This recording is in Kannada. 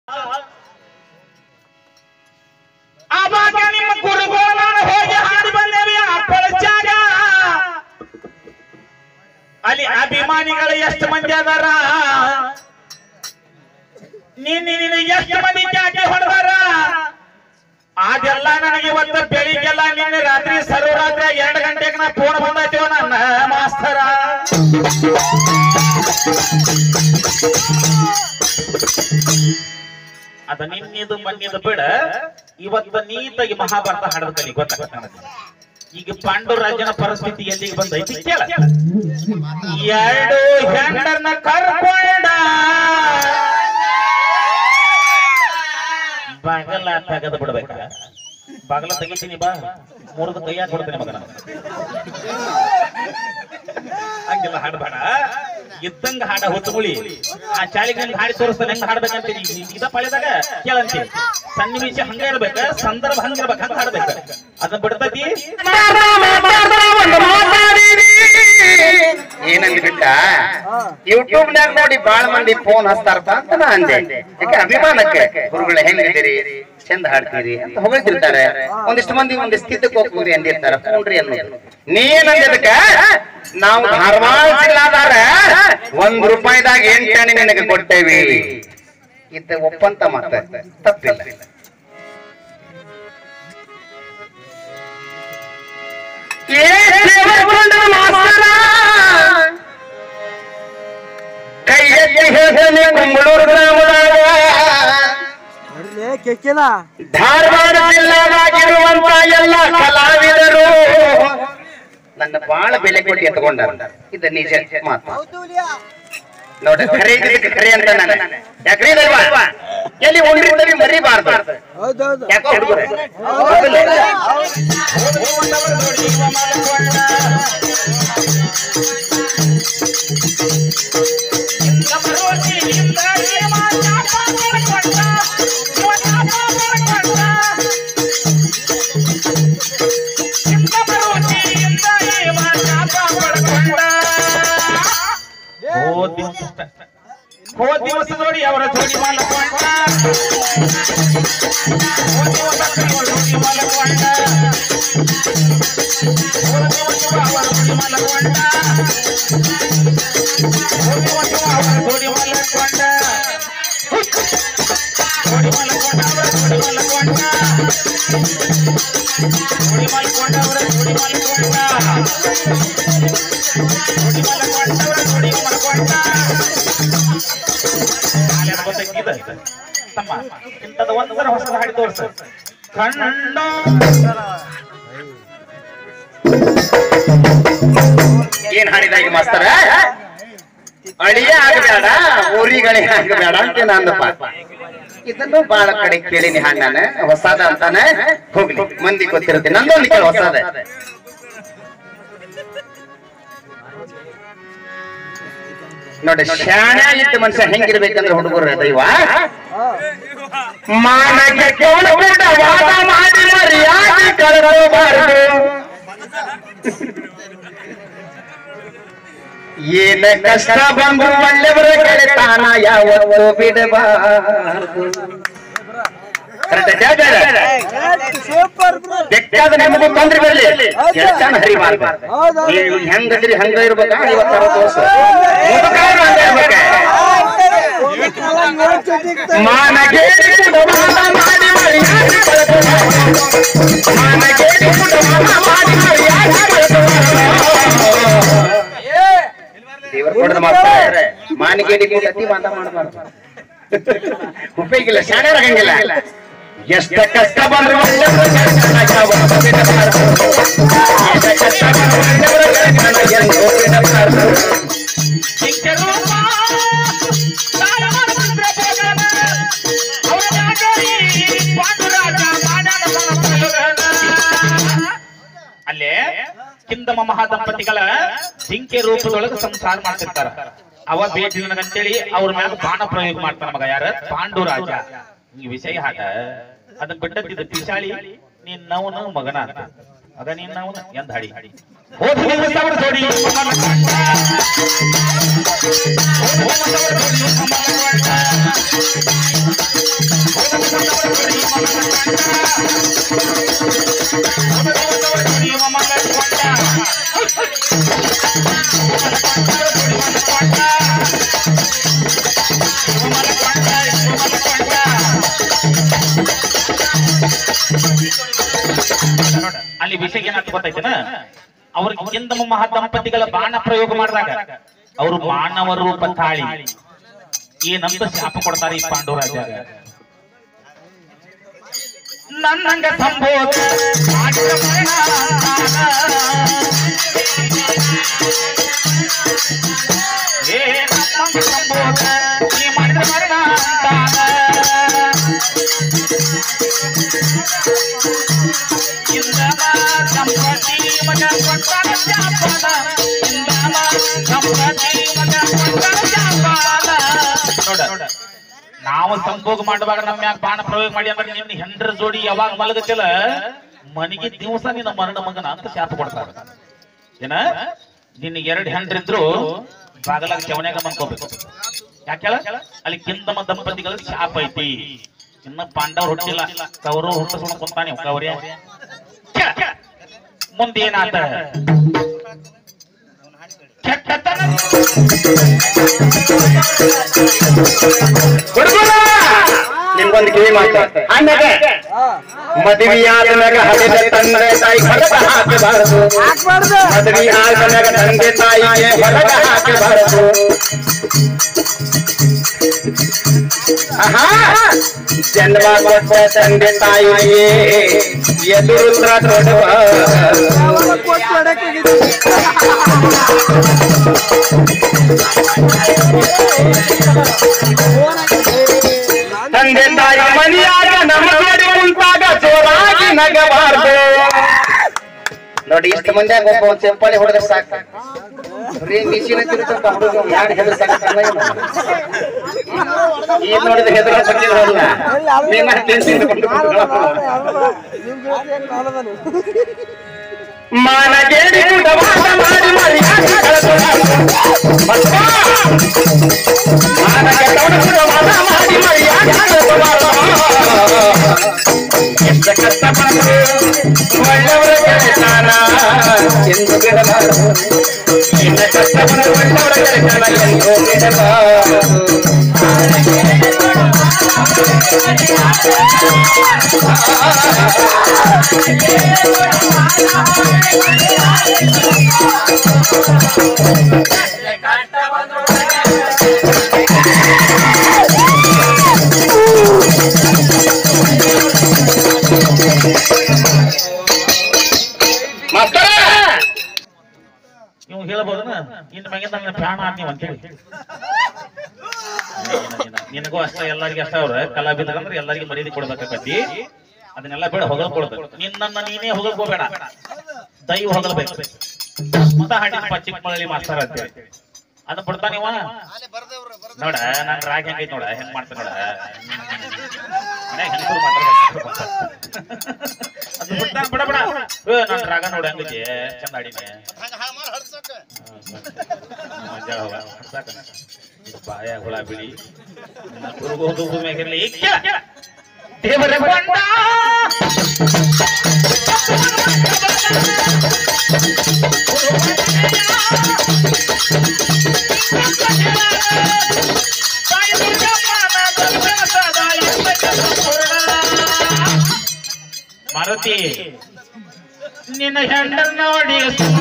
ಅವಾಗ ನಿಮ್ಮ ಗುರುಗಳು ನಾನು ಹೋಗಿ ಹಾಡಿ ಬಂದೇವಿ ಆ ಕೊಳಚಾಗ ಅಲ್ಲಿ ಅಭಿಮಾನಿಗಳು ಎಷ್ಟು ಮಂದಿ ಅದಾರ ನಿನ್ನೆ ನಿನಗೆ ಎಷ್ಟು ಮಂದಿ ಕ್ಯಾಕೆ ಹೊಡೆದಾರ ಅದೆಲ್ಲ ನನಗೆ ಇವತ್ತು ಬೆಳಿಗ್ಗೆಲ್ಲ ನಿನ್ನೆ ರಾತ್ರಿ ಸರ್ವರಾತ್ರಿ ಎರಡು ಗಂಟೆಗೆ ನಾ ಫೋನ್ ಬಂದೈತಿವ ನನ್ನ ಮಾಸ್ತರ ಅದ ನಿನ್ನಿದು ಮನ್ನಿದು ಬಿಡ ಇವತ್ತು ನೀತಾಗಿ ಮಹಾಭಾರತ ಹಾಡದ ಕಲಿ ಗೊತ್ತಾಗತ್ತ ನನಗೆ ಈಗ ಪಾಂಡುರಾಜನ ಪರಿಸ್ಥಿತಿ ಎಲ್ಲಿಗೆ ಬಂದೈತಿ ಕೇಳ ಎರಡು ಹೆಂಡರನ್ನ ಕರ್ಕೊಂಡ ಬಾಗಲ ತೆಗೆದು ಬಿಡ್ಬೇಕ ಬಾಗಲ ತೆಗಿತೀನಿ ಬಾ ಮೂರದ ಕೈಯಾಗ ಕೊಡ್ತೀನಿ ಮಗನ ಹಂಗೆಲ್ಲ ಹಾಡಬೇಡ ಇದ್ದಂಗ ಹಾಡ ಹೊತ್ತುಗುಳಿ ಆ ಚಾಲಿಗೆ ನಿಮ್ಗೆ ಹಾಡಿ ತೋರಿಸ್ತಾನೆ ಹೆಂಗ್ ಹಾಡ್ಬೇಕಂತೀನಿ ಇದ ಪಳೆದಾಗ ಕೇಳಂತಿ ಸನ್ನಿವೇಶ ಹಂಗ ಇರ್ಬೇಕ ಸಂದರ್ಭ ಹಂಗ ಇರ್ಬೇಕ ಹಂಗ ಹಾಡ್ಬೇಕ ಅದನ್ನ ಬಿಡ್ತೈತಿ ಏನಂದ್ ಬಿಟ್ಟ ಯೂಟ್ಯೂಬ್ ನಾಗ ನೋಡಿ ಬಾಳ ಮಂದಿ ಫೋನ್ ಹಚ್ತಾರಪ್ಪ ಅಂತ ನಾ ಅಂದೆ ಯಾಕೆ ಅಭಿಮಾನಕ್ಕೆ ಗುರುಗಳ ಹೆಂಗಿದ್ದೀರಿ ಚಂದ ಹಾಡ್ತೀರಿ ಅಂತ ಹೊಗಳ್ತಿರ್ತಾರೆ ಒಂದಿಷ್ಟು ಮಂದಿ ಒಂದಿಷ್ಟು ಸ್ಥಿತಕ್ಕೆ ಹೋಗ್ತೀರಿ ಅಂದಿರ್ತಾರ ಫೋನ್ರಿ ಅನ್ನೋದು ನೀ ಏನಂದಿದ್ದಕ್ಕ ನಾವು ಧಾರವಾಡ ಜಿಲ್ಲಾದಾರ ಒಂದ್ ರೂಪಾಯಿದಾಗ ಎಂಟಣಿ ನಿನಗೆ ಕೊಟ್ಟೇವಿ ಇತ್ತ ಒಪ್ಪಂತ ಮತ್ತೆ ತಪ್ಪಿಲ್ಲ ಏ ಸೇವಕೊಂಡ ಮಾಸ್ತರ ಕೈ ಎತ್ತಿ ಹೇಳ್ತಾನೆ ಕುಂಬಳೂರು ಗ್ರಾಮದಾಗ ಬರ್ಲಿ ಕೆಕ್ಕಿನ ಧಾರವಾಡ ಜಿಲ್ಲಾದಾಗಿರುವಂತ ಎಲ್ಲ ಕಲಾವಿದರು ನನ್ನ ಬಾಳ ಬೆಲೆ ಕೊಟ್ಟು ಎತ್ಕೊಂಡ ಇದು ನಿಜ ಮಾತು ನೋಡಿ ಖರೆ ಇದ್ದಿದ್ದಕ್ಕೆ ಖರೆ ಅಂತ ನಾನು ಯಾಕ್ರಿ ಇದಲ್ವಾ ಎಲ್ಲಿ ಉಂಡಿರ್ತೀವಿ ಮರಿಬಾರ್ದು ಹೌದೌದು ಯಾಕೋ ಹುಡುಗರೆ ಹೋದ್ ದಿವಸ ಹೋದ್ ದಿವಸ ನೋಡಿ ಅವರ ಜೋಡಿ ಮಲಕೊಂಡ ಹೋದ್ ದಿವಸ ಅವರ ಜೋಡಿ ಮಲಕೊಂಡ ಹೋದ್ ದಿವಸ ಅವರ ಜೋಡಿ ಮಲಕೊಂಡ ಹೋದ್ ದಿವಸ ಅವರ ಜೋಡಿ ಮಲಕೊಂಡ ಜೋಡಿ ಮಲಕೊಂಡ ಅವರ ಜೋಡಿ ಮಲಕೊಂಡ ಜೋಡಿ ಮಲಕೊಂಡ ಅವರ ಜೋಡಿ ಮಲಕೊಂಡ ಜೋಡಿ ಮಲಕೊಂಡ ಅವರ ಜೋಡಿ ಮಲಕೊಂಡ ಹಾಡ್ಯಾರ ಗೊತ್ತಾಗಿದ ತಮ್ಮ ಇಂಥದ್ದು ಒಂದರ ಹೊಸದ ಹಾಡಿ ತೋರ್ಸ ಕಣ್ಣ ಏನ್ ಹಾಡಿದಾಗ ಮಾಸ್ತರ ಅಳಿಯ ಆಗಬೇಡ ಊರಿಗಳೇ ಆಗಬೇಡ ಅಂತ ನಂದಪ್ಪ ಇದನ್ನು ಬಾಳ ಕಡೆ ಕೇಳಿನಿ ಹಾಡ್ ನಾನು ಹೊಸಾದ ಅಂತಾನ ಹೋಗ್ಲಿ ಮಂದಿ ಗೊತ್ತಿರುತ್ತೆ ನಂದೊಂದು ಕೇಳ ಹೊಸಾದ ನೋಡಿ ಶಾಣೆ ಇದ್ದ ಮನುಷ್ಯ ಹೆಂಗಿರ್ಬೇಕಂದ್ರೆ ಹುಡುಗರ ದೈವ ಮಾನಕ್ಕೆ ಕೋಣ ಕೂಡ ವಾದ ಮಾಡಿ ಮರ್ಯಾದೆ ಕಳ್ಕೋಬಾರದು ಏನ ಕಷ್ಟ ಬಂದು ಒಳ್ಳೆಯವರ ಗೆಳೆತಾನ ಯಾವತ್ತೂ ಬಿಡಬಾರದು ಕರೆಕ್ಟ್ ಸೂಪರ್ ಬ್ರೋ ಬೇಕಾದ ನಿಮಗೂ ತೊಂದ್ರೆ ಬರಲಿ ಗೆಳೆತನ ಹರಿಬಾರ್ದು ನೀವು ಹೆಂಗದ್ರಿ ಹಂಗ ಇರ್ಬೇಕ ಇವತ್ತು ಅರವತ್ತು ವರ್ಷ ಮುದುಕರು ಹಂಗ ಇರ್ಬೇಕ ಮಾನಗೇಡಿ ಕುಟುಂಬ ಮಾಡಿ ಮರ್ಯಾದೆ ಕಳ್ಕೋಬಾರದು. ಮಾನಗೇಡಿ ಕುಟುಂಬ ಮಾಡಿ ಮರ್ಯಾದೆ ಕಳ್ಕೋಬಾರದು. ದೇವರು ಕೊಡದ ಮಾಡ್ತಾರೆ ಮಾನಿಗೇಡಿ ಕೂಡತಿ ಮಾತ ಮಾಡಬಾರ್ದು ಉಪಯೋಗಿಲ್ಲ ಶಾಣ್ಯರ ಹಂಗಿಲ್ಲ ಎಷ್ಟ ಕಷ್ಟ ಬಂದ್ರು ಒಳ್ಳೆಯವ್ರ ಕೆಳಗಣ ಯಾವತ್ತೂ ಬಿಡಬಾರದು. ಎಷ್ಟ ಕಷ್ಟ ಬಂದ್ರು ಒಳ್ಳೆಯವ್ರ ಕೆಳಗಣ ಎಂದೂ ಬಿಡಬಾರದು. ಚಿಕ್ಕರೂಪ ತಾಳಮರ ಮಂತ್ರ ಪೋಗಣ ಅವರ ಜಾಗರಿ ಪಾಂಡುರಾಜ ಮಾನನ ಮನಪಲುಗಣ. ಅಲ್ಲೇ ಕಿಂದಮ ಮಹಾದಂಪತಿಗಳ ಜಿಂಕೆ ರೂಪದೊಳಗೆ ಸಂಸಾರ ಮಾಡ್ತಿರ್ತಾರ ಅವ ಭೇಟಿ ನನಗಂತೇಳಿ ಅವ್ರ ಮ್ಯಾಲ ಬಾಣ ಪ್ರಯೋಗ ಮಾಡ್ತಾನ ಮಗ ಯಾರ ಪಾಂಡುರಾಜ ಈ ವಿಷಯ ಹಾಗ ಅದನ್ನ ಬಿಟ್ಟದ್ದಿದ್ದ ಪಿಶಾಳಿ ನೀನ್ ನವನ ಮಗನ ಅಂತ ಅದ ನೀನ್ ನವನ ಎಂದ ಹಾಡಿ ಹೋದ ದಿವಸ ಅವ್ರ ಜೋಡಿ ಮಲಕೊಂಡ. ಹೋದ ದಿವಸ ಅವ್ರ ಜೋಡಿ ಮಲಕೊಂಡ. ಅಲ್ಲಿ ವಿಷಯ ಏನಾಗ್ತ ಗೊತ್ತೈತೇನ ಅವ್ರಿಗೆ ಕೆಂದಮ ಮಹಾ ದಂಪತಿಗಳ ಬಾಣ ಪ್ರಯೋಗ ಮಾಡಿದಾಗ ಅವರು ಮಾನವ ರೂಪ ತಾಳಿ ಏನಂತ ಶಾಪ ಕೊಡ್ತಾರೆ ಈ ಪಾಂಡವರಾಜ ನನ್ನಂಗ ಸಂಬೋಧ ಮಾಡಿದ ಮರಣ ಏ ನಮ್ಮಂಗ ಸಂಬೋಧ ನೀ ಮಾಡಿದ ಮರಣ ಅಂತಾನ ಇಂದಮ ಸಂಪತಿ ಮಗ ಕೊಟ್ಟಾನ ಜಾಪಾನ ಇಂದಮ ಸಂಪತಿ ಮಗ ಕೊಟ್ಟಾನ ಜಾಪಾನ ನೋಡ ನಾವು ಸಂಭೋಗ ಮಾಡುವಾಗ ನಮ್ಮ ಮ್ಯಾಗ ಬಾಣ ಪ್ರಯೋಗ ಮಾಡಿ ಅಂದ್ರೆ ನಿನ್ನ ಹೆಂಡ್ರ ಜೋಡಿ ಯಾವಾಗ ಮಲಗತ್ತಿಲ್ಲ ಮನೆಗೆ ದಿವಸ ನಿನ್ನ ಮರಣ ಮಗನ ಅಂತ ಶಾಪ ಕೊಡ್ತಾರ ಏನ ನಿನ್ನ ಎರಡು ಹೆಂಡ್ರಿದ್ರು ಬಾಗಲಾಗ ಚವನ್ಯಾಗ ಮನ್ಕೋಬೇಕು ಯಾಕೆ ಅಲ್ಲಿ ಕಿಂದಮ ದಂಪತಿಗಳ ಶಾಪ ಐತಿ ಇನ್ನ ಪಾಂಡವ್ರು ಹುಟ್ಟಿಲ್ಲ ಕೌರವ್ ಹುಟ್ಟಿಸ್ಕೊಂಡು ಕುಂತಾನೆ ಕೌರ್ಯ ಮುಂದೆ ಏನಾತ ಕೆಟ್ಟತನ ಹುಡುಗರ ನಿಮ್ಗೊಂದು ಕಿವಿ ಮಾತು ಆಮೇಲೆ ಹಾ ಮದುವೆಯಾದ ಮ್ಯಾಗ ಹಡೆದ ತಂದೆ ತಾಯಿ ಹೊರಗ ಹಾಕಬಾರದು ಹಾಕ್ಬಾರ್ದು ಮದುವೆ ಆದ ಮ್ಯಾಗ ತಂದೆ ತಾಯಿಗೆ ಹೊರಗ ಹಾಕಬಾರದು ಆಹಾ ಜನ್ಮ ಕೊಟ್ಟ ತಂದೆ ತಾಯಿಗೆ ಎದುರು ದೊಡ್ಡವ ಯಾವಾಗ ಕೊಟ್ಟು ಹೊಡಕ್ ಹೋಗಿದ್ದೆ ತಂದೆ ತಾಯಿ ಮನೆಯಾಗ ನಮ್ಮ ನೋಡಿ ಕುಂತಾಗ ಜೋರಾಗಿ ನಗಬಾರ್ದು ನೋಡಿ ಇಷ್ಟು ಮಂದಿಯಾಗ ಒಬ್ಬ ಒಂದ್ ಚಪ್ಪಾಳಿ ಹೊಡೆದ್ರೆ ಸಾಕು ರೀ ಮಿಷಿನ ತಿರುಗಂತ ಹುಡುಗ ಯಾರು ಹೆದರ್ಸಾಕತ್ತಲ್ಲ ಇವ್ನು? ಈಗ ನೋಡಿದ್ರೆ ಹೆದರ ಬಂದಿದ್ರಲ್ಲ ನೀನ ಟೆನ್ಷನ್ ಮಾನಗೇಡಿ ಗುಡವಾದ ಮಾಡಿ ಮರ್ಯಾದೆ ಕಳೆದುಕೊಂಡು. ಬಸವ! ಮಾನಗೆ ತೊಡಗುಡವಾದ ಮಾಡಿ ಮರ್ಯಾದೆ ಕಳೆದುಕೊಂಡು. ಎಷ್ಟು ಕಷ್ಟಪಟ್ಟು ಒಳ್ಳೆಯವರ ಗೆಳೆತನ ಎಂದು ಬಿಡಬಾರದು ಇನ್ನ ಕಷ್ಟಪಟ್ಟು ಒಳ್ಳೆಯವರ ಗೆಳೆತನ ಎಂದು ಬಿಡಬಾರದು ಮಾಸ್ತರ ಇವ್ ಹೇಳ್ಬೋದನ ಇನ್ ಮ್ಯಾಗಿಂದ ನನ್ನ ಪ್ರಾಣ ಆತ್ಮೀಯ ಅಂತೇಳಿ ನಿನಗೂ ಅಷ್ಟ ಎಲ್ಲರಿಗೂ ಅಷ್ಟ ಅವ್ರ ಕಲಾವಿದರಂದ್ರೆ ಎಲ್ಲರಿಗೂ ಮರ್ಯಾದೆ ಕೊಡ್ಬೇಕಾಗತಿ ಅದನ್ನೆಲ್ಲ ಬೇಡ ಹೊಗಳ್ಕೊಳ್ಬೇಕು ನಿನ್ನನ್ನ ನೀನೇ ಹೊಗಳ್ಕೋಬೇಡ ದೈವ ಹೊಗಳ್ಬೇಕು ಮತ ಹಾಡಿದ ಚಿಕ್ಕಮಳಲಿ ಮಾಸ್ತರ್ ಅಂತೇಳಿ ಅದನ್ನ ಬಿಡ್ತಾನ ಇವ ನೋಡ ನಾನ್ ರಾಗ ಹೆಂಗೈತ್ ನೋಡ ಹೆಂಗ್ ಮಾಡ್ತಾನ ನೋಡ ಮನ್ಯಾಗ ಹೆಂಗಸರು ಮಾತಾಡ ಅದು ಬಿಡ್ತಾನ ಬಿಡ ಬಿಡ ಏ ನನ್ ರಾಗ ನೋಡ ಹೆಂಗೈತಿ ಚಂದ ಹಾಡಿನಿ ಮಜಾ ಅವ, ಸಾಕ. ಇದು ಬಾಯ ಹುಳ ಬಿಳಿ ಹೋಗೋದು ಮ್ಯಾಗಿರ್ಲಿ ದೇವರ ಕೊಂಡ ಮಾರುತಿ ನಿನ್ನ ಹೆಂಡ ನೋಡಿ